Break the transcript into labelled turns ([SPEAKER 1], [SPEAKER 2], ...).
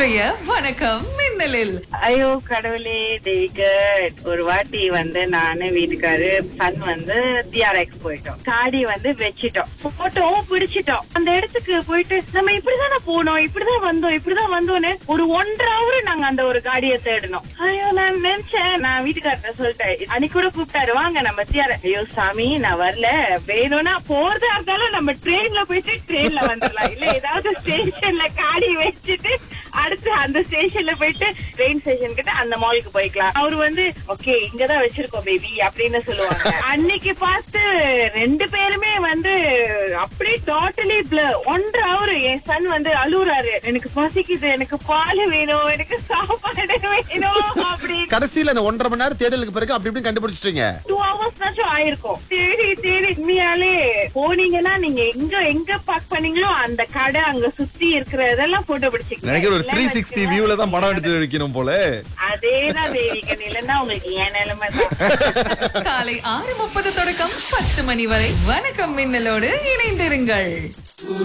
[SPEAKER 1] இன்றைய வணக்கம் மின்னலில்
[SPEAKER 2] ஐயோ கடவுளே தேவிகட் ஒரு வாட்டி வந்து நானு வீட்டுக்காரு சன் வந்து டிஆர்எக்ஸ் போயிட்டோம் காடி வந்து வச்சிட்டோம் போட்டோம் பிடிச்சிட்டோம் அந்த இடத்துக்கு போயிட்டு நம்ம இப்படிதானே போனோம் இப்படிதான் வந்தோம் இப்படிதான் வந்தோம்னு ஒரு ஒன்றரை ஹவர் நாங்க அந்த ஒரு காடியை தேடினோம் ஐயோ நான் நினைச்சேன் நான் வீட்டுக்காரர்ட்ட சொல்லிட்டேன் அன்னைக்கு கூட கூப்பிட்டாரு வாங்க நம்ம டிஆர் ஐயோ சாமி நான் வரல வேணும்னா போறதா இருந்தாலும் நம்ம ட்ரெயின்ல போயிட்டு ட்ரெயின்ல வந்துடலாம் இல்ல ஏதாவது ஸ்டேஷன்ல காடி வச்சுட்டு அடுத்து அந்த ஸ்டேஷன்ல போயிட்டு ட்ரெயின் ஸ்டேஷன் கிட்ட அந்த மாலுக்கு போய்க்கலாம் அவரு வந்து ஓகே இங்கதான் வச்சிருக்கோம் பேபி அப்படின்னு சொல்லுவாங்க அன்னைக்கு பார்த்து ரெண்டு பேருமே வந்து அப்படியே டோட்டலி ஒன்றரை அவரு என் சன் வந்து அழுகுறாரு எனக்கு பசிக்குது எனக்கு பால் வேணும் எனக்கு சாப்பாடு வேணும் அப்படின்னு
[SPEAKER 3] கடைசியில அந்த ஒன்றரை மணி நேரம் தேடலுக்கு பிறகு அப்படி இப்படி கண்டுபிடிச்சிட்டீங்க
[SPEAKER 2] டூ ஹவர்ஸ்னாச்சும் ஆயிருக்கும் தேடி தேடி உண்மையாலே போனீங்கன்னா நீங்க எங்க எங்க பார்க் பண்ணீங்களோ அந்த கடை அங்க சுத்தி இருக்கிற இதெல்லாம் போட்டோ
[SPEAKER 4] நினைக்கிற ஒரு த்ரீ
[SPEAKER 2] பிடிச்சிக்கலாம்
[SPEAKER 4] சிக்ஸ்டி வியூல தான் படம் எடுத்து வைக்கணும் போல
[SPEAKER 2] அதேதான் தேவிகன் இல்லைன்னா உங்களுக்கு ஏன் நிலைமை தான்
[SPEAKER 1] காலை ஆறு முப்பது தொடக்கம் பத்து மணி வரை வணக்கம் மின்னலோடு இணைந்திருங்கள்